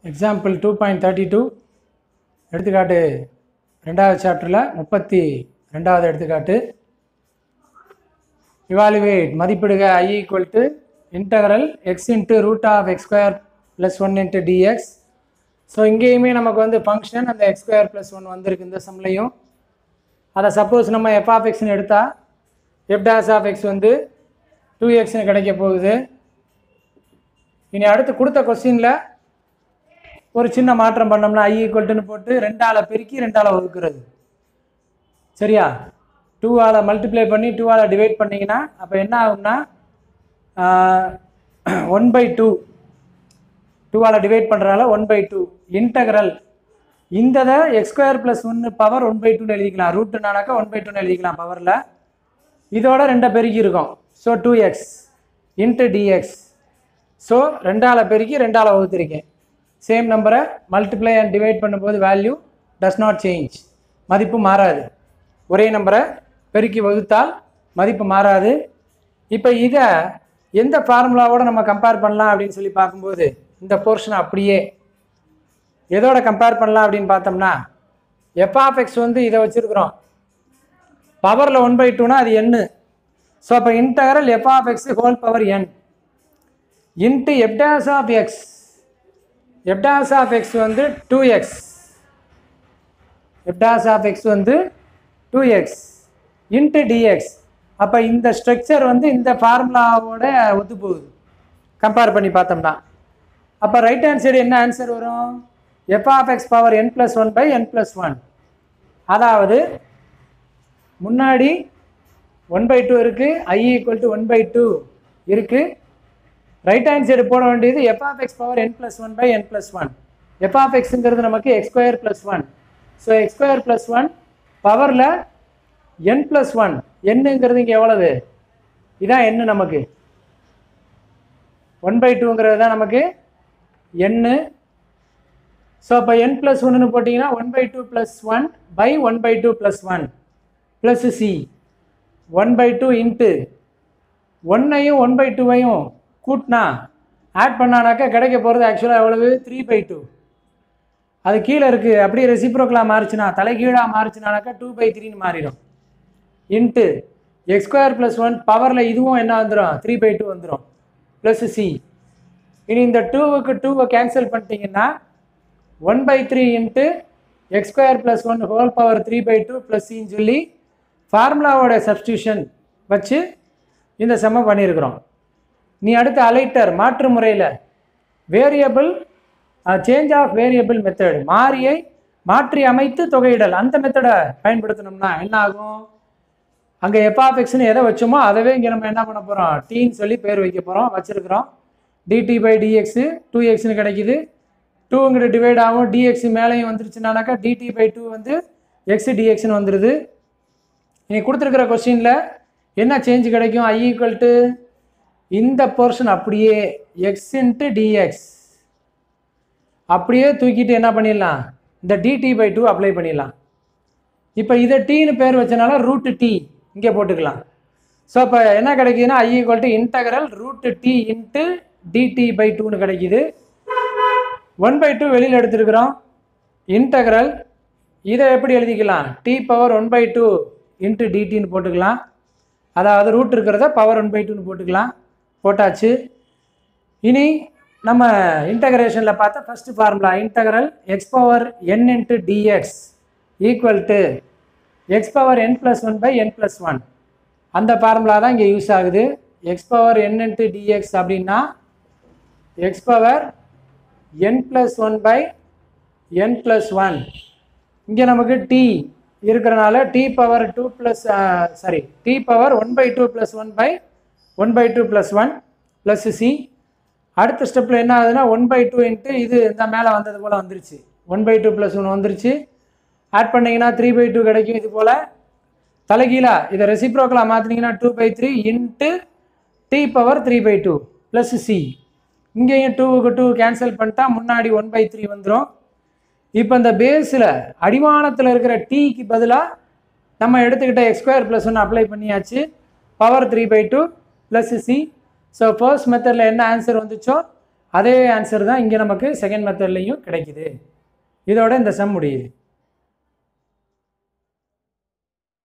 example two point thirty two எடுத்துக்காட்டு ரெண்டாவது சாப்டரில் முப்பத்தி ரெண்டாவது எடுத்துக்காட்டு இவாலுவேட் மதிப்பிடுக I equal to integral x into root of x square plus one into dx so இங்கேயுமே நமக்கு வந்து ஃபங்க்ஷன் அந்த எக்ஸ் ஸ்கொயர் ப்ளஸ் ஒன் வந்திருக்கு இந்த சம்லையும் அதை சப்போஸ் நம்ம எஃப் ஆஃப் எக்ஸ்னு எடுத்தால் எஃப் டேஸ் ஆஃப் எக்ஸ் வந்து டூ எக்ஸ்னு கிடைக்க போகுது இனி அடுத்து கொடுத்த கொஸ்டினில் ஒரு சின்ன மாற்றம் பண்ணோம்னா ஐ ஈக்குவல்ட்டுன்னு போட்டு ரெண்டால் பெருக்கி ரெண்டால் ஒதுக்குறது சரியா டூவால் மல்டிப்ளை பண்ணி டூவால் டிவைட் பண்ணிங்கன்னா அப்போ என்ன ஆகும்னா ஒன் பை டூ டூவால் டிவைட் பண்ணுறதால ஒன் பை டூ இன்டகரல் இந்த எக்ஸ் ஸ்கொயர் ப்ளஸ் ஒன்று பவர் ஒன் பை டூன்னு எழுதிக்கலாம் ரூட்டுனானாக்கா ஒன் பை டூன்னு எழுதிக்கலாம் பவரில் இதோட ரெண்டை பெருக்கி இருக்கும் so two x into dx so ரெண்டால் பெருக்கி ரெண்டால் வகுத்திருக்கேன் சேம் நம்பரை மல்டிப்ளை அண்ட் டிவைட் பண்ணும்போது வேல்யூ டஸ் நாட் சேஞ்ச் மதிப்பு மாறாது ஒரே நம்பரை பெருக்கி வகுத்தால் மதிப்பு மாறாது இப்போ இதை எந்த ஃபார்முலாவோட நம்ம கம்பேர் பண்ணலாம் அப்படின்னு சொல்லி பார்க்கும்போது இந்த போர்ஷனை அப்படியே எதோட கம்பேர் பண்ணலாம் அப்படின்னு பார்த்தோம்னா எஃப்ஆஃப்எக்ஸ் வந்து இதை வச்சுருக்குறோம் பவரில் ஒன் பை டூனா அது என்னு ஸோ அப்போ integral f of x whole power N into f dash of x f dash of x வந்து two x f dash of x வந்து டூ எக்ஸ் இன்ட்டு டிஎக்ஸ் அப்போ இந்த ஸ்ட்ரக்சர் வந்து இந்த ஃபார்முலாவோட ஒத்து போகுது கம்பேர் பண்ணி பார்த்தோம்னா அப்போ ரைட் ஹேண்ட் சைடு என்ன ஆன்சர் வரும் f of x power n plus one by n plus one அதாவது முன்னாடி ஒன் பை டூ இருக்குது I equal to one by two இருக்குது ரைட் ஹேண்ட் சைடு போட வேண்டியது f of x power n plus one by n plus one f of எக்ஸுங்கிறது நமக்கு x square plus one so x square plus one பவரில் n plus one என்னங்கிறது இங்கே எவ்வளவு இதான் என்ன நமக்கு ஒன் பை டூங்கிறது தான் நமக்கு என்னு ஸோ அப்போ என் ப்ளஸ் ஒன்னு போட்டிங்கன்னா one by two plus one by one by two plus one plus C one by two into ஒன்னையும் ஒன் பை டூவையும் கூட்டினா ஆட் பண்ணானாக்கா கிடைக்க போகிறது ஆக்சுவலாக எவ்வளவு த்ரீ பை டூ அது கீழே இருக்குது அப்படியே ரெசிப்ரோக்கலாக மாறிச்சுனா தலைகீழாக மாறிச்சுனானாக்கா டூ பை த்ரீன்னு மாறிடும் into x square plus one பவரில் இதுவும் என்ன வந்துடும் த்ரீ பை டூ வந்துடும் ப்ளஸ் சி இனி இந்த டூவுக்கு டூவை கேன்சல் பண்ணிட்டீங்கன்னா one by three into x square plus one whole power three by two plus சின்னு சொல்லி ஃபார்முலாவோட சப்ஸ்டியூஷன் வச்சு இந்த செம்ம பண்ணியிருக்கிறோம் நீ அடுத்து அலைட்டர் மாற்று முறையில் variable change of variable method மாறியை மாற்றி அமைத்து தொகையிடல் அந்த மெத்தடை பயன்படுத்தினோம்னா என்ன ஆகும் அங்கே எஃப்ஆஃப்எக்ஸ்னு எதை வச்சோமோ அதவே இங்கே நம்ம என்ன பண்ண போகிறோம் டீன்னு சொல்லி பேர் வைக்க போகிறோம் வச்சுருக்கிறோம் டிடி பை டிஎக்ஸு டூ எக்ஸ்னு கிடைக்குது டூங்கிட்ட டிவைட் ஆகும் டிஎக்ஸ் மேலேயும் வந்துருச்சுனாக்கா டிடி பை டூ வந்து எக்ஸ் டிஎக்ஸ்னு வந்துடுது நீ கொடுத்துருக்கிற கொஸ்டினில் என்ன சேஞ்ச் கிடைக்கும் ஐ ஈக்குவல் டு இந்த போர்ஷன் அப்படியே எக்ஸ் இன்ட்டு டிஎக்ஸ் அப்படியே தூக்கிட்டு என்ன பண்ணிடலாம் இந்த டிடி பை டூ அப்ளை பண்ணிடலாம் இப்போ இதை டீன்னு பேர் வச்சனால ரூட்டு டி இங்கே போட்டுக்கலாம் ஸோ இப்போ என்ன கிடைக்குதுன்னா I equal to integral root t into dt by டூன்னு கிடைக்குது ஒன் பை டூ வெளியில் எடுத்துருக்குறோம் இன்டகரல் இதை எப்படி எழுதிக்கலாம் t power one by two into டிடின்னு போட்டுக்கலாம் அதாவது ரூட் இருக்கிறத பவர் ஒன் பை டூன்னு போட்டுக்கலாம் போட்டாச்சு இனி நம்ம இன்டகரேஷனில் பார்த்தா first formula integral x power N into dx equal to x power n plus one by n plus one அந்த ஃபார்முலா தான் இங்கே யூஸ் ஆகுது எக்ஸ் பவர் என் இன்ட்டு டிஎக்ஸ் அப்படின்னா x power n plus one by n plus one இங்கே நமக்கு t இருக்கிறனால t power two plus sorry t power one by two plus one by one by two plus one plus C அடுத்த ஸ்டெப்பில் என்ன ஆகுதுன்னா one by two into இது இந்த மேலே வந்தது போல் வந்துருச்சு one by two plus one வந்துருச்சு ஆட் பண்ணிங்கன்னா த்ரீ பை டூ கிடைக்கும் இது போல் தலைகீழாக இதை ரெசிப்ரோக்கலாக மாற்றினீங்கன்னா two by three into t power three by two plus C இங்கேயும் டூவுக்கு டூ கேன்சல் பண்ணிட்டா முன்னாடி ஒன் பை த்ரீ வந்துடும் இப்போ இந்த பேஸில் அடிவானத்தில் இருக்கிற டீக்கு பதிலாக நம்ம எடுத்துக்கிட்ட எக்ஸ் ஸ்கொயர் ப்ளஸ் ஒன்று அப்ளை பண்ணியாச்சு power three by two plus C so first மெத்தடில் என்ன ஆன்சர் வந்துச்சோ அதே ஆன்சர் தான் இங்கே நமக்கு செகண்ட் மெத்தட்லேயும் கிடைக்குது இதோட இந்த சம் முடியுது